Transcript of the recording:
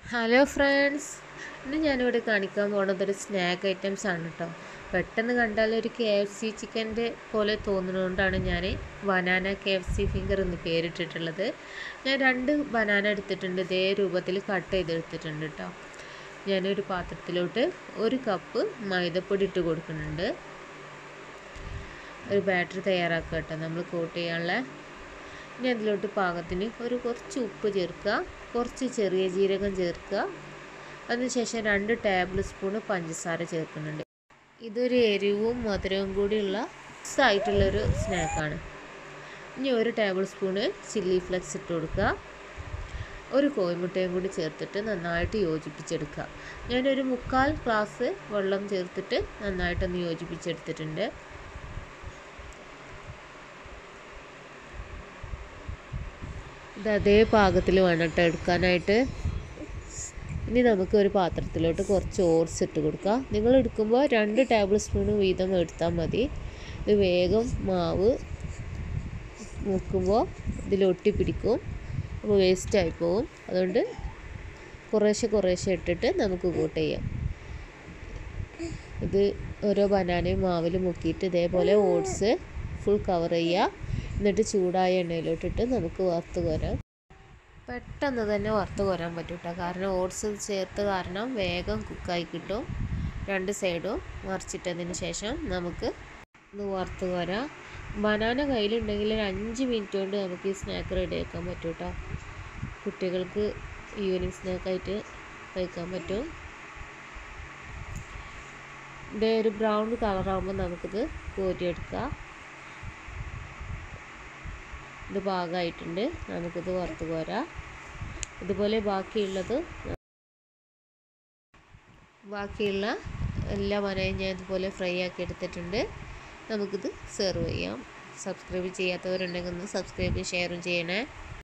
hello friends ഇന്ന് ഞാനിവിടെ കാണിക്കാൻ പോണത് ഒരു സ്നാക്ക് ഐറ്റംസ് ആണ് കേട്ടോ പെട്ടെന്ന് കണ്ടാൽ ഒരു കെ എഫ് സി ചിക്കൻ്റെ പോലെ തോന്നുന്നതുകൊണ്ടാണ് ഞാൻ banana K F C finger എന്ന് പേരിട്ടിട്ടുള്ളത് ഞാൻ രണ്ട് ബനാന എടുത്തിട്ടുണ്ട് ഇതേ രൂപത്തിൽ കട്ട് ചെയ്തെടുത്തിട്ടുണ്ട് കേട്ടോ ഞാനൊരു പാത്രത്തിലോട്ട് ഒരു കപ്പ് മൈദപ്പൊടി ഇട്ട് കൊടുക്കുന്നുണ്ട് ഒരു ബാറ്റർ തയ്യാറാക്കുക കേട്ടോ നമ്മൾ കോട്ട് ചെയ്യാനുള്ള ഇനി അതിലോട്ട് പാകത്തിന് ഒരു കുറച്ച് ഉപ്പ് ചേർക്കുക കുറച്ച് ചെറിയ ജീരകം ചേർക്കുക അതിനുശേഷം രണ്ട് ടേബിൾ സ്പൂണ് പഞ്ചസാര ചേർക്കുന്നുണ്ട് ഇതൊരു എരിവും മധുരവും കൂടിയുള്ള ആയിട്ടുള്ളൊരു സ്നാക്കാണ് ഇനി ഒരു ടേബിൾ സ്പൂണ് ചില്ലി ഫ്ലെക്സ് ഇട്ട് കൊടുക്കുക ഒരു കോഴിമുട്ടയും കൂടി ചേർത്തിട്ട് നന്നായിട്ട് യോജിപ്പിച്ചെടുക്കുക ഞാനൊരു മുക്കാൽ ഗ്ലാസ് വെള്ളം ചേർത്തിട്ട് നന്നായിട്ടൊന്ന് യോജിപ്പിച്ചെടുത്തിട്ടുണ്ട് ഇത് അതേ പാകത്തിൽ വേണം കേട്ടോ എടുക്കാനായിട്ട് ഇനി നമുക്ക് ഒരു പാത്രത്തിലോട്ട് കുറച്ച് ഓട്സ് ഇട്ട് കൊടുക്കാം നിങ്ങൾ എടുക്കുമ്പോൾ രണ്ട് ടേബിൾ സ്പൂൺ വീതം എടുത്താൽ മതി ഇത് വേഗം മാവ് മുക്കുമ്പോൾ ഇതിൽ ഒട്ടിപ്പിടിക്കും അപ്പോൾ വേസ്റ്റായി പോവും അതുകൊണ്ട് കുറേശ്ശെ കുറേശ്ശെ ഇട്ടിട്ട് നമുക്ക് കൂട്ട് ചെയ്യാം ഇത് ഓരോ ബനാനയും മാവിൽ മുക്കിയിട്ട് ഇതേപോലെ ഓട്സ് ഫുൾ കവർ ചെയ്യുക എന്നിട്ട് ചൂടായ എണ്ണയിലോട്ടിട്ട് നമുക്ക് വറുത്ത് കോരാം പെട്ടെന്ന് തന്നെ വറുത്ത് കോരാൻ പറ്റും കേട്ടോ കാരണം ഓട്സ് ചേർത്ത് കാരണം വേഗം കുക്കായി കിട്ടും രണ്ട് സൈഡും മറിച്ചിട്ടതിന് ശേഷം നമുക്ക് ഇത് വറുത്ത് കോരാം ബനാന കയ്യിലുണ്ടെങ്കിൽ ഒരു അഞ്ച് മിനിറ്റ് കൊണ്ട് നമുക്ക് ഈ സ്നാക്ക് റെഡിയാക്കാൻ പറ്റും കേട്ടോ കുട്ടികൾക്ക് ഈവനിങ് സ്നാക്കായിട്ട് കഴിക്കാൻ പറ്റും ഇത് ഒരു ബ്രൗൺ കളറാകുമ്പോൾ നമുക്കിത് കോരിയെടുക്കാം ഇത് ഭാഗമായിട്ടുണ്ട് നമുക്കിത് വറുത്ത് കോരാം ഇതുപോലെ ബാക്കിയുള്ളത് ബാക്കിയുള്ള എല്ലാ മനയും ഞാൻ ഇതുപോലെ ഫ്രൈ ആക്കി എടുത്തിട്ടുണ്ട് നമുക്കിത് സെർവ് ചെയ്യാം സബ്സ്ക്രൈബ് ചെയ്യാത്തവരുണ്ടെങ്കിൽ ഒന്ന് സബ്സ്ക്രൈബ് ഷെയറും ചെയ്യണേ